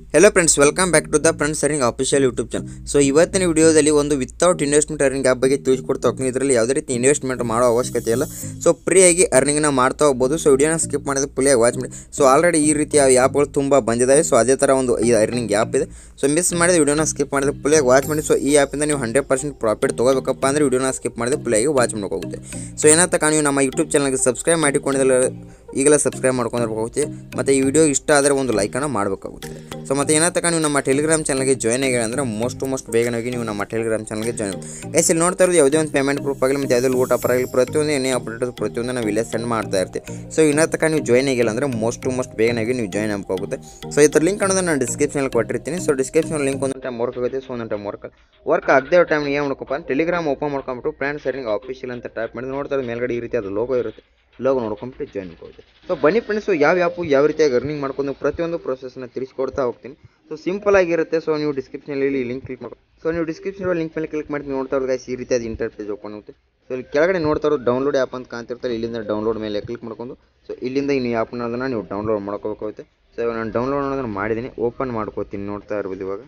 hello friends welcome back to the friends earning official YouTube channel so ಇವತ್ತಿನ ವಿಡಿಯೋದಲ್ಲಿ ಒಂದು without investment earning app ಬಗ್ಗೆ ತಿಳಿಸ್ಕೊಡ್ತಾ ಹೋಗ್ತೀನಿ ಇದರಲ್ಲಿ ಯಾವುದೇ ರೀತಿ ಇನ್ವೆಸ್ಟ್ಮೆಂಟ್ ಮಾಡೋ ಅವಶ್ಯಕತೆ ಇಲ್ಲ ಸೊ ಫ್ರೀಯಾಗಿ ಅರ್ನಿಂಗ್ನ ಮಾಡ್ತಾ ಹೋಗ್ಬೋದು ಸೊ ವಿಡಿಯೋನ ಸ್ಕಿಪ್ ಮಾಡಿದ್ರೆ ಫುಲ್ಲಿಯಾಗಿ ವಾಚ್ ಮಾಡಿ ಸೊ ಆಲ್ರೆಡಿ ಈ ರೀತಿಯ ಆ್ಯಪ್ಗಳು ತುಂಬ ಬಂದಿದ್ದಾವೆ ಸೊ ಅದೇ ಥರ ಒಂದು ಈ ಅರ್ನಿಂಗ್ ಆ್ಯಪ್ ಇದೆ ಸೊ ಮಿಸ್ ಮಾಡಿದ್ರೆ ವಿಡಿಯೋನ ಸ್ಕಿಪ್ ಮಾಡಿದ್ರೆ ಫುಲ್ಲಿಯಾಗಿ ವಾಚ್ ಮಾಡಿ ಸೊ ಈ ಆ್ಯಪಿಂದ ನೀವು ಹಂಡ್ರೆಡ್ ಪರ್ಸೆಂಟ್ ಪ್ರಾಫಿಟ್ ತೊಗೋಬೇಕಪ್ಪ ಅಂದರೆ ವಿಡಿಯೋನ ಸ್ಕಿಪ್ ಮಾಡಿದ್ರೆ ಫುಲ್ಲಿಯಾಗಿ ವಾಚ್ ಹೋಗುತ್ತೆ ಸೊ ಏನಂತ ನೀವು ನಮ್ಮ ಯೂಟ್ಯೂಬ್ ಚಾನಲ್ಗೆ ಸಬ್ಸ್ಕ್ರೈಬ್ ಮಾಡಿಕೊಂಡಿದ್ದಲ್ಲ ಈಗಲೇ ಸಬ್ಸ್ಕ್ರೈಬ್ ಮಾಡ್ಕೊಂಡಿರ್ಬೇಕಾಗುತ್ತೆ ಮತ್ತು ಈ ವಿಡಿಯೋ ಇಷ್ಟ ಆದರೆ ಒಂದು ಲೈಕನ್ನು ಮಾಡಬೇಕಾಗುತ್ತೆ ಸೊ ಮತ್ತು ಏನಂತ ನೀವು ನಮ್ಮ ಟೆಲಿಗ್ರಾಮ್ ಚಾನಲ್ಗೆ ಜಾಯ್ನ್ ಆಗಿ ಅಂದರೆ ಮೋಸ್ಟ್ ಮೋಸ್ಟ್ ಬೇಗನೆ ಹೋಗಿ ನೀವು ನಮ್ಮ ಟೆಲಿಗ್ರಾಮ್ ಚಾನಲ್ಗೆ ಜಾಯ್ನ್ ಗೈಸ್ ಇಲ್ಲಿ ನೋಡ್ತಾ ಇರೋದು ಯಾವುದೇ ಒಂದು ಪೇಮೆಂಟ್ ಪ್ರೂಫ್ ಆಗಲಿ ಮತ್ತು ಯಾವುದೇ ಊಟ ಪರ ಆಗಲಿ ಪ್ರತಿಯೊಂದು ಏನೇ ಅಪ್ಡೇಟ್ ಪ್ರತಿಯೊಂದು ನಾವು ಇಲ್ಲೇ ಸೆಂಡ್ ಮಾಡ್ತಾ ಇರ್ತೀವಿ ಸೊ ಇನ್ನೂ ತನಕ ನೀವು ಜಾಯ್ನ್ ಆಗಿಲ್ಲ ಅಂದರೆ ಮೋಸ್ಟ್ ಟು ಮೋಸ್ಟ್ ಬೇಗನೆ ಹೋಗಿ ನೀವು ಜಾಯ್ನ್ ಆಗಬೇಕಾಗುತ್ತೆ ಸೊ ಇದ್ರ ಲಿಂಕ್ ಅನ್ನೋದು ನಾನು ಡಿಸ್ಕ್ರಿಪ್ಷನಲ್ಲಿ ಕೊಟ್ಟಿರ್ತೀನಿ ಸೊ ಡಿಸ್ಕ್ರಿಪ್ಷನ್ ಲಿಂಕ್ ಒಂದೊಂದು ಟೈಮ್ ವರ್ಕ್ ಆಗುತ್ತೆ ಸೊ ಒಂದೊಂದು ಟೈಮ್ ವರ್ಕ್ ವರ್ಕ್ ಆಗದೆ ಇರೋ ಟೈಮ್ ಏನು ಮಾಡ್ಕೊಪ್ಪ ಟೆಲಿಗ್ರಾಮ್ ಓಪನ್ ಮಾಡ್ಕೊಂಬಿಟ್ಟು ಫ್ರೆಂಡ್ ಸರಿಂಗ್ ಆಫೀಷಿಯಲ್ ಅಂತ ಟೈಪ್ ಮಾಡಿ ನೋಡ್ತಾ ಇರೋದು ಮೇಲ್ಗಡೆ ಈ ರೀತಿ ಅದು ಲೋಗೋ ಇರುತ್ತೆ ಲೋಗೋ ನೋಡ್ಕೊಂಬಿಟ್ಟು ಜಾಯ್ನ್ ಮಾಡ್ಬೋದು ಸೊ ಬನ್ನಿ ಫ್ರೆಂಡ್ಸು ಯಾವ ಆ್ಯಪು ಯಾವ ರೀತಿಯಾಗಿ ಅರ್ನಿಂಗ್ ಮಾಡ್ಕೊಂಡು ಪ್ರತಿಯೊಂದು ಪ್ರೊಸೆಸ್ನ ತಿಳಿಸ್ಕೊಡ್ತಾ ಹೋಗ್ತೀನಿ ಸೊ ಸಿಂಪಲ್ ಆಗಿರುತ್ತೆ ಸೊ ನೀವು ಡಿಸ್ಕ್ರಿಪ್ಷನಲ್ಲಿ ಲಿಂಕ್ ಕ್ಲಿಕ್ ಮಾಡಿ ಸೊ ನೀವು ಡಿಸ್ಕ್ರಿಪ್ಷನ್ ಲಿಂಕ್ ಮೇಲೆ ಕ್ಲಿಕ್ ಮಾಡಿ ನೋಡ್ತಾ ಇರೋದು guys ಈ ರೀತಿಯಾದ ಇಂಟರ್ಫೇಸ್ ಓಪನ್ ಆಗುತ್ತೆ ಸೊ ಇಲ್ಲಿ ಕೆಳಗಡೆ ನೋಡ್ತಾ ಇರೋದು ಡೌನ್ಲೋಡ್ ಆ್ಯಪ್ ಅಂತ ಕಾಣ್ತಿರ್ತಾರೆ ಇಲ್ಲಿಂದ ಡೌನ್ಲೋಡ್ ಮೇಲೆ ಕ್ಲಿಕ್ ಮಾಡ್ಕೊಂಡು ಸೊ ಇಲ್ಲಿಂದ ಇನ್ನು ಆ್ಯಪ್ನ ಅದನ್ನು ನೀವು ಡೌನ್ಲೋಡ್ ಮಾಡ್ಕೋಬೇಕಾಗುತ್ತೆ ಸೊ ಇವಾಗ ನಾನು ಡೌನ್ಲೋಡ್ ಅನ್ನೋದನ್ನು ಮಾಡಿದ್ದೀನಿ ಓಪನ್ ಮಾಡ್ಕೋತೀನಿ ನೋಡ್ತಾ ಇರ್ಬೋದು ಇವಾಗ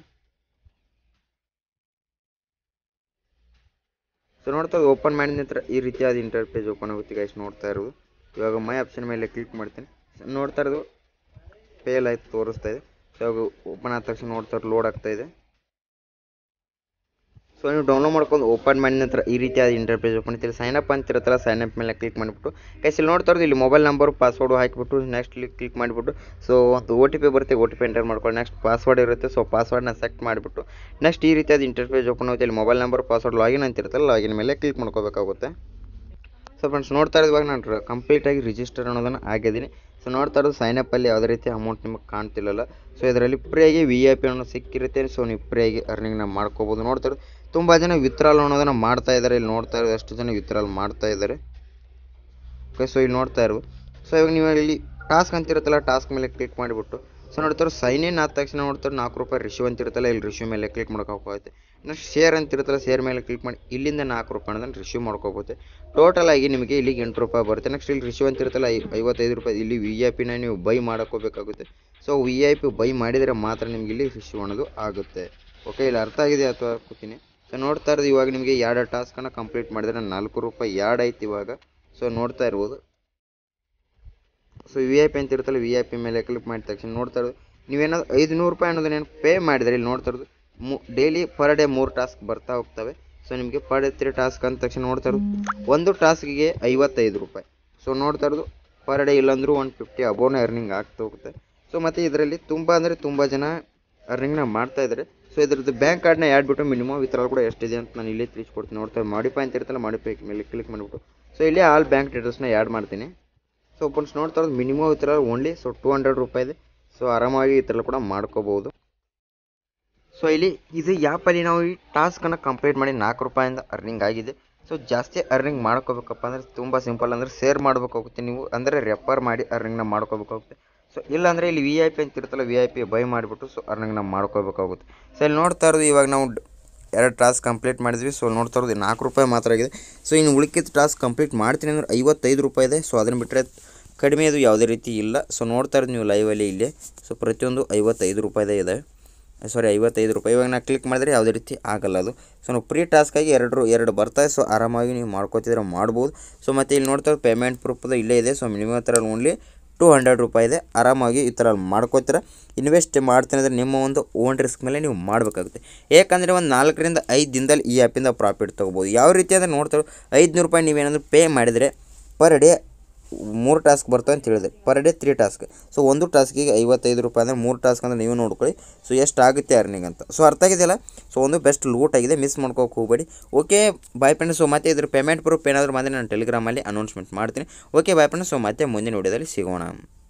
ಸೊ ನೋಡ್ತಾ ಓಪನ್ ಮಾಡಿದ ನಂತರ ಈ ರೀತಿಯಾದ ಇಂಟರ್ಫೇಸ್ ಓಪನ್ ಆಗುತ್ತೆ ಗೈಸ್ ನೋಡ್ತಾ ಇರೋದು ಇವಾಗ ಮೈ ಆಪ್ಷನ್ ಮೇಲೆ ಕ್ಲಿಕ್ ಮಾಡ್ತೀನಿ ಸೊ ನೋಡ್ತಾ ಇರೋದು ಫೇಲ್ ಆಯ್ತು ತೋರಿಸ್ತಾ ಇದೆ ಸೊ ಇವಾಗ ಓಪನ್ ಆದ ತಕ್ಷಣ ನೋಡ್ತಾ ಇರೋದು ಲೋಡ್ ಆಗ್ತಾ ಇದೆ ಸೊ ನೀವು ಡೌನ್ಲೋಡ್ ಮಾಡ್ಕೊಂಡು ಓಪನ್ ಮಾಡಿದ ನಂತರ ಈ ರೀತಿಯಾದ ಇಂಟರ್ಫೇಸ್ ಓಪನ್ ಇರ್ತೀರಿ ಸೈನ್ ಅಪ್ ಅಂತ ಇರುತ್ತಲ್ಲ ಸೈನ್ ಅಪ್ ಮೇಲೆ ಕ್ಲಿಕ್ ಮಾಡಿಬಿಟ್ಟು ಕೈಸ್ ಇಲ್ಲಿ ನೋಡ್ತಾ ಇರೋದು ಇಲ್ಲಿ ಮೊಬೈಲ್ ನಂಬರ್ ಪಾಸ್ವರ್ಡು ಹಾಕಿಬಿಟ್ಟು ನೆಕ್ಸ್ಟ್ ಕ್ಲಿಕ್ ಮಾಡಿಬಿಟ್ಟು ಸೊ ಒಂದು ಓ ಟಿ ಪಿ ಬರುತ್ತೆ ಓ ಟಿ ಪಿ ಎಂಟರ್ ಮಾಡ್ಕೊಂಡು ನೆಕ್ಸ್ಟ್ ಪಾಸ್ವರ್ಡ್ ಇರುತ್ತೆ ಸೊ ಪಾಸ್ವರ್ಡ್ನ ಸೆಟ್ ಮಾಡಿಬಿಟ್ಟು ನೆಕ್ಸ್ಟ್ ಈ ರೀತಿಯಾದ ಇಂಟರ್ಫೇಸ್ ಓಪನ್ ಆಗುತ್ತೆ ಇಲ್ಲಿ ಮೊಬೈಲ್ ನಂಬರ್ ಪಾಸ್ವರ್ಡ್ ಲಾಗಿನ್ ಅಂತ ಇರುತ್ತಲ್ಲ ಲಾಗಿನ್ ಮೇಲೆ ಕ್ಲಿಕ್ ಮಾಡ್ಕೋಬೇಕಾಗುತ್ತೆ ಸೊ ಫ್ರೆಂಡ್ಸ್ ನೋಡ್ತಾ ಇರೋದು ಇವಾಗ ನಾನು ಕಂಪ್ಲೀಟಾಗಿ ರಿಜಿಸ್ಟರ್ ಅನ್ನೋದನ್ನು ಆಗಿದ್ದೀನಿ ಸೊ ನೋಡ್ತಾ ಇರೋದು ಸೈನ್ ಅಲ್ಲಿ ಯಾವುದೇ ರೀತಿ ಅಮೌಂಟ್ ನಿಮಗೆ ಕಾಣ್ತಿಲ್ಲಲ್ಲ ಸೊ ಇದರಲ್ಲಿ ಫ್ರೀಯಾಗಿ ವಿ ಐ ಪಿ ಅನ್ನೋ ಸಿಕ್ಕಿರುತ್ತೆ ಸೊ ನೀವು ಫ್ರೀಯಾಗಿ ಅರ್ನಿಂಗ್ನ ಮಾಡ್ಕೋಬೋದು ನೋಡ್ತಾ ಇರೋದು ತುಂಬ ಜನ ವಿತ್ಡ್ರಾಲ್ ಅನ್ನೋದನ್ನು ಮಾಡ್ತಾ ಇದ್ದಾರೆ ಇಲ್ಲಿ ನೋಡ್ತಾ ಇರೋದು ಎಷ್ಟು ಜನ ವಿತ್ಡ್ರಾಲ್ ಮಾಡ್ತಾ ಇದ್ದಾರೆ ಓಕೆ ಸೊ ಇಲ್ಲಿ ನೋಡ್ತಾ ಇರೋದು ಸೊ ಇವಾಗ ನೀವು ಇಲ್ಲಿ ಟಾಸ್ಕ್ ಅಂತ ಇರುತ್ತಲ್ಲ ಟಾಸ್ಕ್ ಮೇಲೆ ಕ್ಲಿಕ್ ಮಾಡಿಬಿಟ್ಟು ಸೊ ನೋಡ್ತಾರೆ ಸೈನ್ ಇನ್ ಆದ ತಕ್ಷಣ ನೋಡ್ತಾರೆ ನಾಲ್ಕು ರೂಪಾಯಿ ರಿಶ್ಯೂ ಅಂತ ಇರುತ್ತಲ್ಲ ಇಲ್ಲಿ ರಿಶ್ಯೂ ಮೇಲೆ ಕ್ಲಿಕ್ ಮಾಡ್ಕೋಬೇಕಾಗುತ್ತೆ ನೆಕ್ಸ್ಟ್ ಶೇರ್ ಅಂತ ಇರುತ್ತಲ್ಲ ಶೇರ್ ಮೇಲೆ ಕ್ಲಿಕ್ ಮಾಡಿ ಇಲ್ಲಿಂದ ನಾಲ್ಕು ರೂಪಾಯಿ ಅನ್ನೋದನ್ನು ರಿಶ್ಯೂ ಮಾಡ್ಕೋಬೋದು ಟೋಟಲ್ ಆಗಿ ನಿಮಗೆ ಇಲ್ಲಿಗೆ ಎಂಟು ರೂಪಾಯಿ ಬರುತ್ತೆ ನೆಕ್ಸ್ಟ್ ಇಲ್ಲಿ ರಿಶ್ಯೂ ಅಂತ ಇರುತ್ತಲ್ಲ ಐ ಐವತ್ತೈದು ರೂಪಾಯಿ ಇಲ್ಲಿ ವಿ ಐ ಪಿನ ನೀವು ಬೈ ಮಾಡ್ಕೋಬೇಕಾಗುತ್ತೆ so V I P buy ಮಾಡಿದರೆ ಮಾತ್ರ ನಿಮಗೆ ಇಲ್ಲಿ ರಿಶ್ಯೂ ಅನ್ನೋದು ಆಗುತ್ತೆ ಓಕೆ ಇಲ್ಲಿ ಅರ್ಥ ಆಗಿದೆ ಅಥವಾ ಕೂತೀನಿ ಸೊ ನೋಡ್ತಾ ಇರೋದು ಇವಾಗ ನಿಮಗೆ ಎರಡು ಟಾಸ್ಕನ್ನು ಕಂಪ್ಲೀಟ್ ಮಾಡಿದರೆ ನಾಲ್ಕು ರೂಪಾಯಿ ಎರಡು ಐತಿ ಇವಾಗ ಸೊ ನೋಡ್ತಾ ಇರ್ಬೋದು ಸೊ ವಿ ಐ ಪಿ ಅಂತ ಇರುತ್ತಲ್ಲ ವಿ ಐ ಪಿ ಮೇಲೆ ಕ್ಲಿಕ್ ಮಾಡಿದ ತಕ್ಷಣ ನೋಡ್ತಾ ಇರೋದು ನೀವೇನಾದ್ರು ಐದುನೂರು ರೂಪಾಯಿ ಅನ್ನೋದನ್ನೇನು ಪೇ ಮಾಡಿದರೆ ಇಲ್ಲಿ ನೋಡ್ತಾ ಇರೋದು ಮು ಡೈಲಿ ಪರ್ ಡೇ ಮೂರು ಟಾಸ್ಕ್ ಬರ್ತಾ ಹೋಗ್ತವೆ ಸೊ ನಿಮಗೆ ಪರ್ ಡೇ ತ್ರೀ ಟಾಸ್ಕ್ ಅಂದ ತಕ್ಷಣ ನೋಡ್ತಾ ಇರೋದು ಒಂದು ಟಾಸ್ಕಿಗೆ ಐವತ್ತೈದು ರೂಪಾಯಿ ಸೊ ನೋಡ್ತಾ ಇರೋದು ಪರ್ ಡೇ ಇಲ್ಲಾಂದ್ರೂ ಒನ್ ಫಿಫ್ಟಿ ಅಬೋನ ಅರ್ನಿಂಗ್ ಆಗ್ತಾ ಹೋಗುತ್ತೆ ಸೊ ಮತ್ತು ಇದರಲ್ಲಿ ತುಂಬ ಅಂದರೆ ತುಂಬ ಜನ ಅರ್ನಿಂಗ್ನ ಮಾಡ್ತಾ ಇದ್ದಾರೆ ಸೊ ಇದ್ರದ್ದು ಬ್ಯಾಂಕ್ ಕಾರ್ಡ್ನ ಆ್ಯಡ್ ಬಿಟ್ಟು ಮಿನಿಮಮ್ ವಿತ್ಡ್ರಾಲ್ ಕೂಡ ಎಷ್ಟಿದೆ ಅಂತ ನಾನು ಇಲ್ಲೇ ತಿಳಿಸ್ಕೊಡ್ತೀನಿ ನೋಡ್ತಾ ಮಾಡಿಫೈ ಅಂತ ಇರ್ತಲ್ಲ ಮಾಡಿಫೈ ಮೇಲೆ ಕ್ಲಿಕ್ ಮಾಡಿಬಿಟ್ಟು ಸೊ ಇಲ್ಲೇ ಆಲ್ ಬ್ಯಾಂಕ್ ಡೀಟೇಲ್ಸ್ನ ಆ್ಯಡ್ ಮಾಡ್ತೀನಿ ಸೊ ಒಬ್ಬನ್ಸ್ ನೋಡ್ತಾ ಇರೋದು minimum withdrawal only so two hundred ರೂಪಾಯಿ ಇದೆ ಸೊ ಆರಾಮಾಗಿ ಈ ಥರ ಕೂಡ ಮಾಡ್ಕೋಬೋದು ಸೊ ಇಲ್ಲಿ ಇದು ಆ್ಯಪಲ್ಲಿ ನಾವು ಈ ಟಾಸ್ಕನ್ನು ಕಂಪ್ಲೀಟ್ ಮಾಡಿ ನಾಲ್ಕು ರೂಪಾಯಿಂದ ಅರ್ನಿಂಗ್ ಆಗಿದೆ ಸೊ ಜಾಸ್ತಿ ಅರ್ನಿಂಗ್ ಮಾಡ್ಕೋಬೇಕಪ್ಪ ಅಂದರೆ ತುಂಬ ಸಿಂಪಲ್ ಅಂದರೆ ಶೇರ್ ಮಾಡ್ಬೇಕಾಗುತ್ತೆ ನೀವು ಅಂದರೆ ರೆಫರ್ ಮಾಡಿ ಅರ್ನಿಂಗ್ನ ಮಾಡ್ಕೋಬೇಕಾಗುತ್ತೆ ಸೊ ಇಲ್ಲಾಂದರೆ ಇಲ್ಲಿ ವಿ ಐ ಪಿ ಅಂತ ಇರುತ್ತಲ್ಲ ವಿ ಐ ಪಿ ಬೈ ಮಾಡಿಬಿಟ್ಟು ಸೊ ಅರ್ನಿಂಗ್ನ ಮಾಡ್ಕೋಬೇಕಾಗುತ್ತೆ ಸೊ ಇಲ್ಲಿ ನೋಡ್ತಾ ಇರೋದು ಇವಾಗ ನಾವು ಎರಡು ಟಾಸ್ಕ್ ಕಂಪ್ಲೀಟ್ ಮಾಡಿದ್ವಿ ಸೊ ನೋಡ್ತಾ ಇರೋದು ನಾಲ್ಕು ರೂಪಾಯಿ ಮಾತ್ರ ಆಗಿದೆ ಸೊ ಇನ್ನು ಉಳಿಕಿದ ಟಾಸ್ಕ್ ಕಂಪ್ಲೀಟ್ ಮಾಡ್ತೀನಿ ಅಂದ್ರೆ ಐವತ್ತೈದು ರೂಪಾಯಿ ಇದೆ ಸೊ ಅದನ್ನು ಬಿಟ್ಟರೆ ಕಡಿಮೆ ಅದು ಯಾವುದೇ ರೀತಿ ಇಲ್ಲ ಸೊ ನೋಡ್ತಾ ಇರೋದು ನೀವು ಲೈವಲ್ಲಿ ಇಲ್ಲಿ ಸೊ ಪ್ರತಿಯೊಂದು ಐವತ್ತೈದು ರೂಪಾಯಿದೇ ಇದೆ ಸಾರಿ ಐವತ್ತೈದು ರೂಪಾಯಿ ಇವಾಗ ನಾನು ಕ್ಲಿಕ್ ಮಾಡಿದ್ರೆ ಯಾವುದೇ ರೀತಿ ಆಗಲ್ಲ ಅದು ಸೊ ನಾವು ಪ್ರೀ ಟಾಸ್ಕಾಗಿ ಎರಡು ಎರಡು ಬರ್ತಾವೆ ಸೊ ಆರಾಮಾಗಿ ನೀವು ಮಾಡ್ಕೋತಿದ್ರೆ ಮಾಡ್ಬೋದು ಸೊ ಮತ್ತು ಇಲ್ಲಿ ನೋಡ್ತಾ ಪೇಮೆಂಟ್ ಪ್ರೂಫ್ ಇಲ್ಲೇ ಇದೆ ಸೊ ಮಿನಿಮಮ್ ಥರ ಓನ್ಲಿ ಟೂ ಹಂಡ್ರೆಡ್ ರೂಪಾಯಿ ಇದೆ ಆರಾಮಾಗಿ ಈ ಥರ ಮಾಡ್ಕೋತೀರ ಇನ್ವೆಸ್ಟ್ ಮಾಡ್ತೀನಿ ಅಂದರೆ ನಿಮ್ಮ ಒಂದು ಓನ್ ರಿಸ್ಕ್ ಮೇಲೆ ನೀವು ಮಾಡಬೇಕಾಗುತ್ತೆ ಯಾಕಂದರೆ ಒಂದು ನಾಲ್ಕರಿಂದ ಐದು ದಿನದಲ್ಲಿ ಈ ಆ್ಯಪಿಂದ ಪ್ರಾಫಿಟ್ ತೊಗೋಬೋದು ಯಾವ ರೀತಿ ಅಂದರೆ ನೋಡ್ತಾರೆ ಐದುನೂರು ರೂಪಾಯಿ ನೀವೇನಾದರೂ ಪೇ ಮಾಡಿದರೆ ಪರ್ ಡೇ ಮೂರು ಟಾಸ್ಕ್ ಬರ್ತವೆ ಅಂತ ಹೇಳಿದೆ per day three task so ಒಂದು ಟಾಸ್ಕಿಗೆ ಐವತ್ತೈದು ರೂಪಾಯಿ ಅಂದರೆ ಮೂರು ಟಾಸ್ಕ್ ಅಂದರೆ ನೀವು ನೋಡ್ಕೊಳ್ಳಿ ಸೊ ಎಷ್ಟು ಆಗುತ್ತೆ ಅರ್ನಿಂಗ್ ಅಂತ ಸೊ ಅರ್ಥ ಆಗಿದೆಯಲ್ಲ ಸೊ ಒಂದು ಬೆಸ್ಟ್ ಲೂಟ್ ಆಗಿದೆ ಮಿಸ್ ಮಾಡ್ಕೋಕೆ ಹೋಗಬೇಡಿ ಓಕೆ ಬಾಯ್ ಫ್ರೆಂಡ್ಸ್ ಸೊ ಮತ್ತೆ ಇದ್ರ ಪೇಮೆಂಟ್ ಪ್ರೂಫ್ ಏನಾದರೂ ಬಂದರೆ ನಾನು ಟೆಲಿಗ್ರಾಮಲ್ಲಿ ಅನೌನ್ಸ್ಮೆಂಟ್ ಮಾಡ್ತೀನಿ ಓಕೆ ಬಾಯ್ ಫ್ರೆಂಡ್ಸ್ ಸೊ ಮತ್ತೆ ಮುಂದಿನ ವಿಡಿಯೋದಲ್ಲಿ ಸಿಗೋಣ